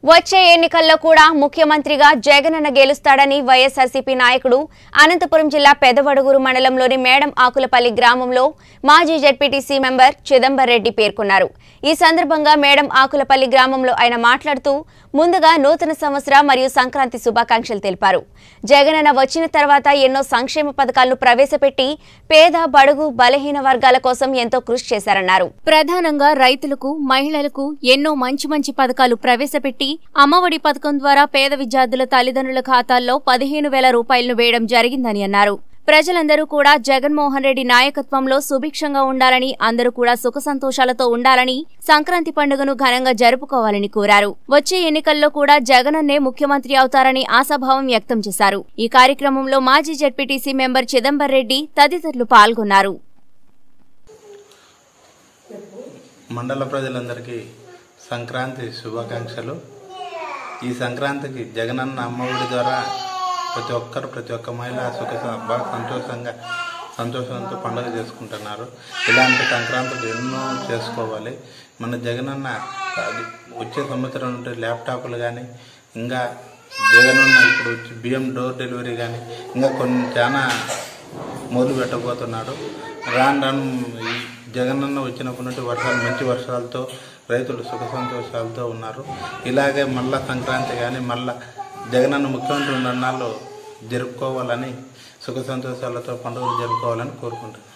వచ్చే ఎన్నికల్లో కూడా ముఖ్యమంత్రిగా జగనన్న గెలుస్తాడని వైఎస్ఆర్సీపీ నాయకుడు అనంతపురం జిల్లా పెదవడుగురు మండలంలోని మేడం ఆకులపల్లి గ్రామంలో మాజీ జెడ్పీటీసీ మెంబర్ చిదంబర్ రెడ్డి పేర్కొన్నారు ఈ సందర్భంగా మేడం ఆకులపల్లి గ్రామంలో ఆయన మాట్లాడుతూ ముందుగా నూతన సంవత్సర మరియు సంక్రాంతి శుభాకాంక్షలు తెలిపారు జగనన్న వచ్చిన తర్వాత ఎన్నో సంక్షేమ పథకాలను ప్రవేశపెట్టి పేద బడుగు బలహీన వర్గాల కోసం ఎంతో కృషి చేశారన్నారు ప్రధానంగా రైతులకు మహిళలకు ఎన్నో మంచి మంచి పథకాలు ప్రవేశపెట్టి అమ్మఒడి పథకం ద్వారా పేద విద్యార్థుల తల్లిదండ్రుల ఖాతాల్లో పదిహేను వేల రూపాయలను వేయడం జరిగిందని అన్నారు ప్రజలందరూ కూడా జగన్మోహన్ రెడ్డి నాయకత్వంలో సుభిక్షంగా ఉండాలని అందరూ కూడా సుఖ సంతోషాలతో ఉండాలని సంక్రాంతి పండుగను ఘనంగా జరుపుకోవాలని కోరారు వచ్చే ఎన్నికల్లో కూడా జగనన్నే ముఖ్యమంత్రి అవుతారని ఆశాభావం వ్యక్తం చేశారు ఈ కార్యక్రమంలో మాజీ జెడ్పీటీసీ మెంబర్ చిదంబర్ రెడ్డి తదితరులు పాల్గొన్నారు మండల ప్రజలందరికీ సంక్రాంతి శుభాకాంక్షలు ఈ సంక్రాంతికి జగనన్న అమ్మఒడి ద్వారా ప్రతి ఒక్కరు ప్రతి ఒక్క మహిళ సుఖ బాగా సంతోషంగా సంతోషంతో పండుగ చేసుకుంటున్నారు ఇలాంటి సంక్రాంతులు ఎన్నో చేసుకోవాలి మన జగనన్న అది వచ్చే సంవత్సరం నుండి ల్యాప్టాప్లు కానీ ఇంకా జగనన్న ఇప్పుడు వచ్చి బియ్యం డోర్ డెలివరీ కానీ ఇంకా కొన్ని చాలా మొదలు పెట్టబోతున్నాడు రాను రాను ఈ జగనన్న వచ్చినప్పటి నుండి వర్షాలు మంచి వర్షాలతో రైతులు సుఖ సంతోషాలతో ఉన్నారు ఇలాగే మళ్ళా సంక్రాంతి కానీ మళ్ళా జగనన్న ముఖ్యమంత్రి ఉన్న నాళ్ళు జరుపుకోవాలని సుఖ సంతోషాలతో పండుగలు జరుపుకోవాలని కోరుకుంటున్నాను